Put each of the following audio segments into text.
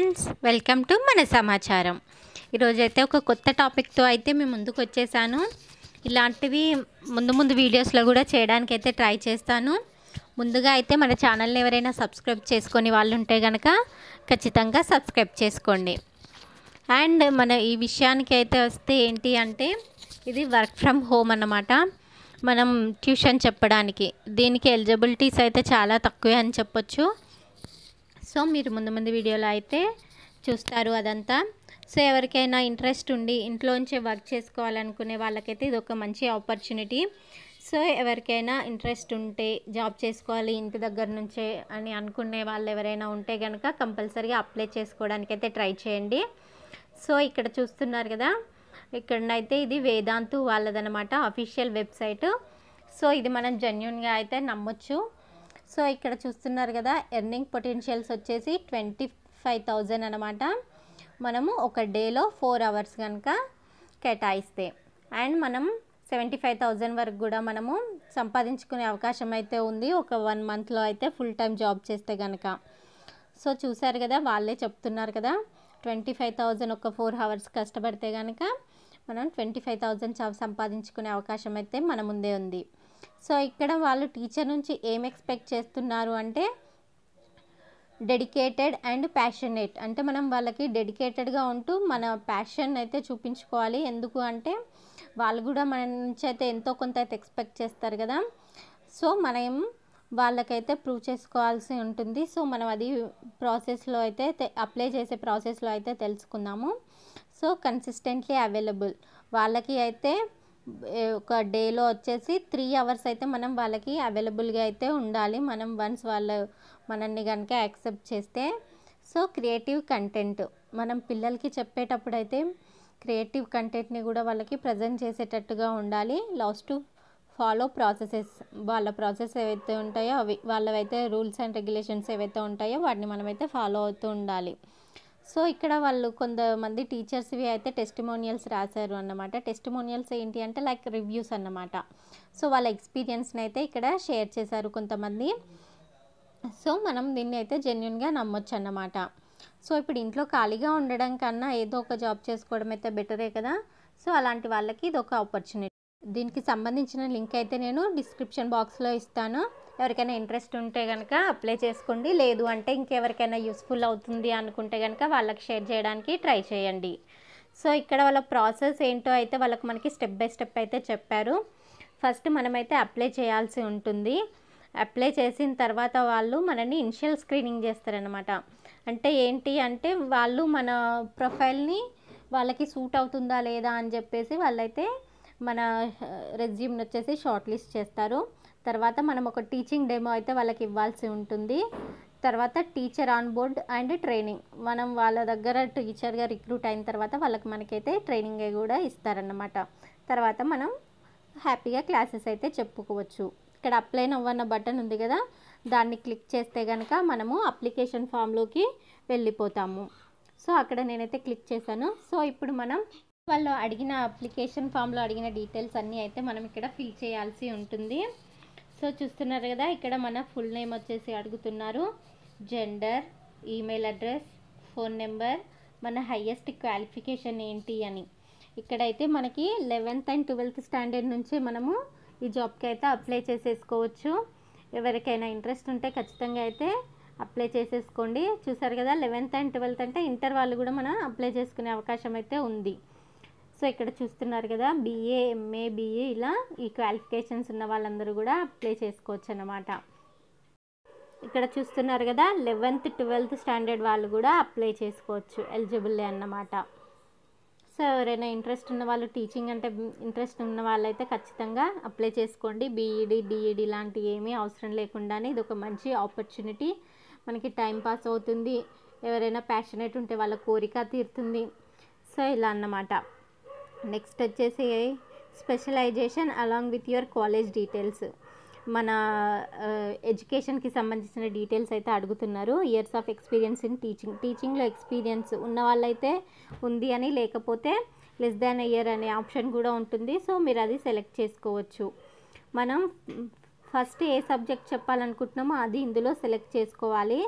friends welcome to మన సమాచారం ఈరోజు అయితే ఒక కొత్త టాపిక్తో అయితే మేము ముందుకు వచ్చేసాను ఇలాంటివి ముందు ముందు వీడియోస్లో కూడా చేయడానికి అయితే ట్రై చేస్తాను ముందుగా అయితే మన ఛానల్ని ఎవరైనా సబ్స్క్రైబ్ చేసుకొని వాళ్ళు ఉంటే కనుక ఖచ్చితంగా సబ్స్క్రైబ్ చేసుకోండి అండ్ మన ఈ విషయానికి అయితే వస్తే ఏంటి అంటే ఇది వర్క్ ఫ్రమ్ హోమ్ అన్నమాట మనం ట్యూషన్ చెప్పడానికి దీనికి ఎలిజిబిలిటీస్ అయితే చాలా తక్కువే అని చెప్పొచ్చు సో మీరు ముందు ముందు వీడియోలో అయితే చూస్తారు అదంతా సో ఎవరికైనా ఇంట్రెస్ట్ ఉండి ఇంట్లోంచే వర్క్ చేసుకోవాలనుకునే వాళ్ళకైతే ఇది ఒక మంచి ఆపర్చునిటీ సో ఎవరికైనా ఇంట్రెస్ట్ ఉంటే జాబ్ చేసుకోవాలి ఇంటి దగ్గర నుంచే అని అనుకునే వాళ్ళు ఎవరైనా ఉంటే కనుక కంపల్సరీగా అప్లై చేసుకోవడానికి అయితే ట్రై చేయండి సో ఇక్కడ చూస్తున్నారు కదా ఇక్కడనైతే ఇది వేదాంతు వాళ్ళదనమాట అఫీషియల్ వెబ్సైట్ సో ఇది మనం జెన్యున్గా అయితే నమ్మొచ్చు సో ఇక్కడ చూస్తున్నారు కదా ఎర్నింగ్ పొటెన్షియల్స్ వచ్చేసి ట్వంటీ ఫైవ్ థౌజండ్ అనమాట మనము ఒక డేలో ఫోర్ అవర్స్ కనుక కేటాయిస్తే అండ్ మనం సెవెంటీ ఫైవ్ థౌజండ్ వరకు కూడా మనము సంపాదించుకునే అవకాశం అయితే ఉంది ఒక వన్ మంత్లో అయితే ఫుల్ టైం జాబ్ చేస్తే కనుక సో చూసారు కదా వాళ్ళే చెప్తున్నారు కదా ట్వంటీ ఫైవ్ థౌజండ్ ఒక ఫోర్ అవర్స్ కష్టపడితే కనుక మనం ట్వంటీ ఫైవ్ థౌజండ్ సంపాదించుకునే అవకాశం అయితే మన ముందే ఉంది సో ఇక్కడ వాళ్ళు టీచర్ నుంచి ఏం ఎక్స్పెక్ట్ చేస్తున్నారు అంటే డెడికేటెడ్ అండ్ ప్యాషనేట్ అంటే మనం వాళ్ళకి డెడికేటెడ్గా ఉంటూ మన ప్యాషన్ అయితే చూపించుకోవాలి ఎందుకు అంటే వాళ్ళు కూడా మన నుంచి అయితే ఎంతో కొంత అయితే ఎక్స్పెక్ట్ చేస్తారు కదా సో మనం వాళ్ళకైతే ప్రూవ్ చేసుకోవాల్సి ఉంటుంది సో మనం అది ప్రాసెస్లో అయితే అప్లై చేసే ప్రాసెస్లో అయితే తెలుసుకుందాము సో కన్సిస్టెంట్లీ అవైలబుల్ వాళ్ళకి అయితే ఏ, ఒక డేలో వచ్చేసి త్రీ అవర్స్ అయితే మనం వాళ్ళకి అవైలబుల్గా అయితే ఉండాలి మనం వన్స్ వాళ్ళు మనల్ని కనుక యాక్సెప్ట్ చేస్తే సో క్రియేటివ్ కంటెంట్ మనం పిల్లలకి చెప్పేటప్పుడు అయితే క్రియేటివ్ కంటెంట్ని కూడా వాళ్ళకి ప్రజెంట్ చేసేటట్టుగా ఉండాలి లాస్ట్ ఫాలో ప్రాసెసెస్ వాళ్ళ ప్రాసెస్ ఏవైతే ఉంటాయో అవి వాళ్ళవైతే రూల్స్ అండ్ రెగ్యులేషన్స్ ఏవైతే ఉంటాయో వాటిని మనమైతే ఫాలో అవుతూ ఉండాలి సో ఇక్కడ వాళ్ళు కొంతమంది టీచర్స్వి అయితే టెస్టిమోనియల్స్ రాశారు అన్నమాట టెస్టిమోనియల్స్ ఏంటి అంటే లైక్ రివ్యూస్ అన్నమాట సో వాళ్ళ ఎక్స్పీరియన్స్ని అయితే ఇక్కడ షేర్ చేశారు కొంతమంది సో మనం దీన్ని అయితే జెన్యున్గా నమ్మొచ్చు అన్నమాట సో ఇప్పుడు ఇంట్లో ఖాళీగా ఉండడం కన్నా ఏదో ఒక జాబ్ చేసుకోవడం అయితే బెటరే కదా సో అలాంటి వాళ్ళకి ఇది ఒక ఆపర్చునిటీ దీనికి సంబంధించిన లింక్ అయితే నేను డిస్క్రిప్షన్ బాక్స్లో ఇస్తాను ఎవరికైనా ఇంట్రెస్ట్ ఉంటే కనుక అప్లై చేసుకోండి లేదు అంటే ఇంకెవరికైనా యూస్ఫుల్ అవుతుంది అనుకుంటే కనుక వాళ్ళకి షేర్ చేయడానికి ట్రై చేయండి సో ఇక్కడ వాళ్ళ ప్రాసెస్ ఏంటో అయితే వాళ్ళకి మనకి స్టెప్ బై స్టెప్ అయితే చెప్పారు ఫస్ట్ మనమైతే అప్లై చేయాల్సి ఉంటుంది అప్లై చేసిన తర్వాత వాళ్ళు మనని ఇనిషియల్ స్క్రీనింగ్ చేస్తారనమాట అంటే ఏంటి అంటే వాళ్ళు మన ప్రొఫైల్ని వాళ్ళకి సూట్ అవుతుందా లేదా అని చెప్పేసి వాళ్ళైతే మన రెజ్యూమ్ని వచ్చేసి షార్ట్ లిస్ట్ చేస్తారు తర్వాత మనం ఒక టీచింగ్ డెమో అయితే వాళ్ళకి ఇవ్వాల్సి ఉంటుంది తర్వాత teacher on board and training మనం వాళ్ళ దగ్గర టీచర్గా రిక్రూట్ అయిన తర్వాత వాళ్ళకి మనకైతే ట్రైనింగ్ కూడా ఇస్తారన్నమాట తర్వాత మనం హ్యాపీగా క్లాసెస్ అయితే చెప్పుకోవచ్చు ఇక్కడ అప్లై నవ్వన్న బటన్ ఉంది కదా దాన్ని క్లిక్ చేస్తే కనుక మనము అప్లికేషన్ ఫామ్లోకి వెళ్ళిపోతాము సో అక్కడ నేనైతే క్లిక్ చేశాను సో ఇప్పుడు మనం వాళ్ళు అడిగిన అప్లికేషన్ ఫామ్లో అడిగిన డీటెయిల్స్ అన్నీ అయితే మనం ఇక్కడ ఫిల్ చేయాల్సి ఉంటుంది సో చూస్తున్నారు కదా ఇక్కడ మన ఫుల్ నేమ్ వచ్చేసి అడుగుతున్నారు gender email address phone number మన హయ్యెస్ట్ క్వాలిఫికేషన్ ఏంటి అని ఇక్కడైతే మనకి లెవెన్త్ అండ్ ట్వెల్త్ స్టాండర్డ్ నుంచి మనము ఈ జాబ్కి అయితే అప్లై చేసేసుకోవచ్చు ఎవరికైనా ఇంట్రెస్ట్ ఉంటే ఖచ్చితంగా అయితే అప్లై చేసేసుకోండి చూసారు కదా లెవెన్త్ అండ్ ట్వెల్త్ అంటే ఇంటర్ వాళ్ళు కూడా మనం అప్లై చేసుకునే అవకాశం అయితే ఉంది సో ఇక్కడ చూస్తున్నారు కదా బీఏ ఎంఏ బీఏ ఇలా ఈ క్వాలిఫికేషన్స్ ఉన్న వాళ్ళందరూ కూడా అప్లై చేసుకోవచ్చు అన్నమాట ఇక్కడ చూస్తున్నారు కదా లెవెన్త్ ట్వెల్త్ స్టాండర్డ్ వాళ్ళు కూడా అప్లై చేసుకోవచ్చు ఎలిజిబుల్ అన్నమాట సో ఎవరైనా ఇంట్రెస్ట్ ఉన్న వాళ్ళు టీచింగ్ అంటే ఇంట్రెస్ట్ ఉన్న వాళ్ళైతే ఖచ్చితంగా అప్లై చేసుకోండి బీఈడి డిఈడి లాంటి ఏమీ అవసరం లేకుండానే ఇది ఒక మంచి ఆపర్చునిటీ మనకి టైం పాస్ అవుతుంది ఎవరైనా ప్యాషనేట్ ఉంటే వాళ్ళ కోరిక తీరుతుంది సో ఇలా అన్నమాట నెక్స్ట్ వచ్చేసి specialization along with your college details మన ఎడ్యుకేషన్కి సంబంధించిన డీటెయిల్స్ అయితే అడుగుతున్నారు years of experience in teaching టీచింగ్లో ఎక్స్పీరియన్స్ ఉన్న వాళ్ళైతే ఉంది అని లేకపోతే లెస్ దాన్ ఇయర్ అనే ఆప్షన్ కూడా ఉంటుంది సో మీరు అది సెలెక్ట్ చేసుకోవచ్చు మనం ఫస్ట్ ఏ సబ్జెక్ట్ చెప్పాలనుకుంటున్నామో అది ఇందులో సెలెక్ట్ చేసుకోవాలి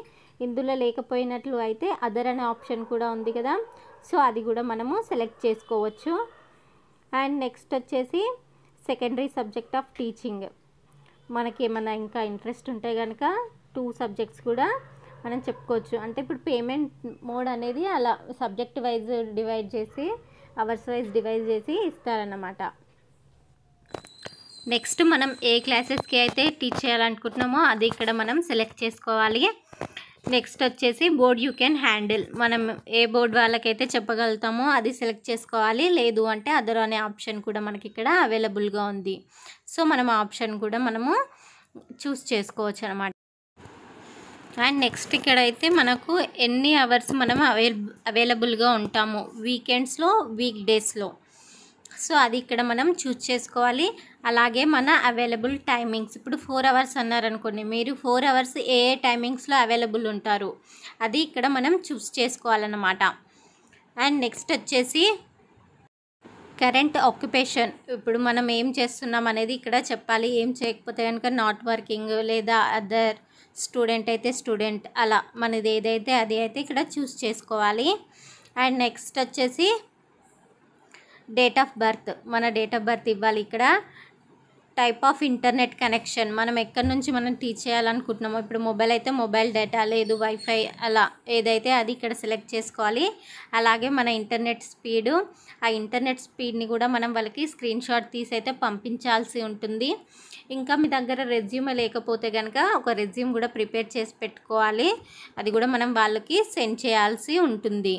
ఇందులో లేకపోయినట్లు అయితే అదర్ అనే ఆప్షన్ కూడా ఉంది కదా సో అది కూడా మనము సెలెక్ట్ చేసుకోవచ్చు అండ్ నెక్స్ట్ వచ్చేసి సెకండరీ సబ్జెక్ట్ ఆఫ్ టీచింగ్ మనకి ఏమైనా ఇంకా ఇంట్రెస్ట్ ఉంటే కనుక టూ సబ్జెక్ట్స్ కూడా మనం చెప్పుకోవచ్చు అంటే ఇప్పుడు పేమెంట్ మోడ్ అనేది అలా సబ్జెక్ట్ వైజ్ డివైడ్ చేసి అవర్స్ వైజ్ డివైడ్ చేసి ఇస్తారన్నమాట నెక్స్ట్ మనం ఏ క్లాసెస్కి అయితే టీచ్ చేయాలనుకుంటున్నామో అది ఇక్కడ మనం సెలెక్ట్ చేసుకోవాలి నెక్స్ట్ వచ్చేసి బోర్డ్ యూ కెన్ హ్యాండిల్ మనం ఏ బోర్డ్ వాళ్ళకైతే చెప్పగలుగుతామో అది సెలెక్ట్ చేసుకోవాలి లేదు అంటే అదర్ అనే ఆప్షన్ కూడా మనకి ఇక్కడ అవైలబుల్గా ఉంది సో మనం ఆ ఆప్షన్ కూడా మనము చూస్ చేసుకోవచ్చు అనమాట అండ్ నెక్స్ట్ ఇక్కడ అయితే మనకు ఎన్ని అవర్స్ మనం అవైల అవైలబుల్గా ఉంటాము వీకెండ్స్లో వీక్ డేస్లో సో అది ఇక్కడ మనం చూస్ చేసుకోవాలి అలాగే మన అవైలబుల్ టైమింగ్స్ ఇప్పుడు ఫోర్ అవర్స్ అన్నారనుకోండి మీరు ఫోర్ అవర్స్ ఏ ఏ టైమింగ్స్లో అవైలబుల్ ఉంటారు అది ఇక్కడ మనం చూస్ చేసుకోవాలన్నమాట అండ్ నెక్స్ట్ వచ్చేసి కరెంట్ ఆక్యుపేషన్ ఇప్పుడు మనం ఏం చేస్తున్నాం అనేది ఇక్కడ చెప్పాలి ఏం చేయకపోతే కనుక నాట్ వర్కింగ్ లేదా అదర్ స్టూడెంట్ అయితే స్టూడెంట్ అలా మనది ఏదైతే అది అయితే ఇక్కడ చూస్ చేసుకోవాలి అండ్ నెక్స్ట్ వచ్చేసి డేట్ ఆఫ్ బర్త్ మన డేట్ ఆఫ్ బర్త్ ఇవ్వాలి ఇక్కడ టైప్ ఆఫ్ ఇంటర్నెట్ కనెక్షన్ మనం ఎక్కడి నుంచి మనం టీచ్ చేయాలనుకుంటున్నామో ఇప్పుడు మొబైల్ అయితే మొబైల్ డేటా లేదు వైఫై అలా ఏదైతే అది ఇక్కడ సెలెక్ట్ చేసుకోవాలి అలాగే మన ఇంటర్నెట్ స్పీడు ఆ ఇంటర్నెట్ స్పీడ్ని కూడా మనం వాళ్ళకి స్క్రీన్ షాట్ తీసి అయితే పంపించాల్సి ఉంటుంది ఇంకా మీ దగ్గర రెజ్యూమ్ లేకపోతే కనుక ఒక రెజ్యూమ్ కూడా ప్రిపేర్ చేసి పెట్టుకోవాలి అది కూడా మనం వాళ్ళకి సెండ్ చేయాల్సి ఉంటుంది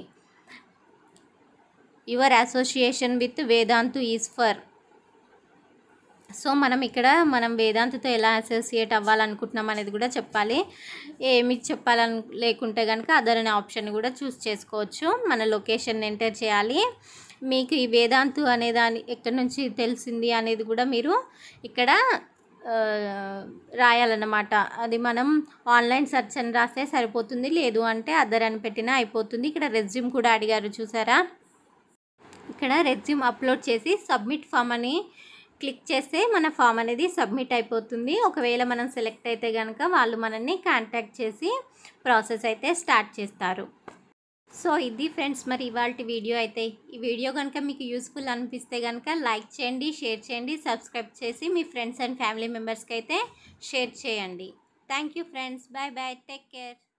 your association with Vedantu is for so మనం ఇక్కడ మనం వేదాంతతో ఎలా అసోసియేట్ అవ్వాలనుకుంటున్నాం అనేది కూడా చెప్పాలి ఏమి చెప్పాలని లేకుంటే కనుక అదర్ అనే ఆప్షన్ కూడా చూస్ చేసుకోవచ్చు మన లొకేషన్ ఎంటర్ చేయాలి మీకు ఈ వేదాంతు అనే దాని ఎక్కడి నుంచి తెలిసింది అనేది కూడా మీరు ఇక్కడ ఆ, రాయాలన్నమాట అది మనం ఆన్లైన్ సెర్చ్ అని రాస్తే సరిపోతుంది లేదు అంటే అదర్ అని పెట్టినా అయిపోతుంది ఇక్కడ రెజ్యూమ్ కూడా అడిగారు చూసారా ఇక్కడ రెజ్యూమ్ అప్లోడ్ చేసి సబ్మిట్ ఫామ్ అని క్లిక్ చేస్తే మన ఫామ్ అనేది సబ్మిట్ అయిపోతుంది ఒకవేళ మనం సెలెక్ట్ అయితే కనుక వాళ్ళు మనల్ని కాంటాక్ట్ చేసి ప్రాసెస్ అయితే స్టార్ట్ చేస్తారు సో ఇది ఫ్రెండ్స్ మరి ఇవాళ వీడియో అయితే ఈ వీడియో కనుక మీకు యూస్ఫుల్ అనిపిస్తే కనుక లైక్ చేయండి షేర్ చేయండి సబ్స్క్రైబ్ చేసి మీ ఫ్రెండ్స్ అండ్ ఫ్యామిలీ మెంబర్స్కి అయితే షేర్ చేయండి thank you friends bye bye take care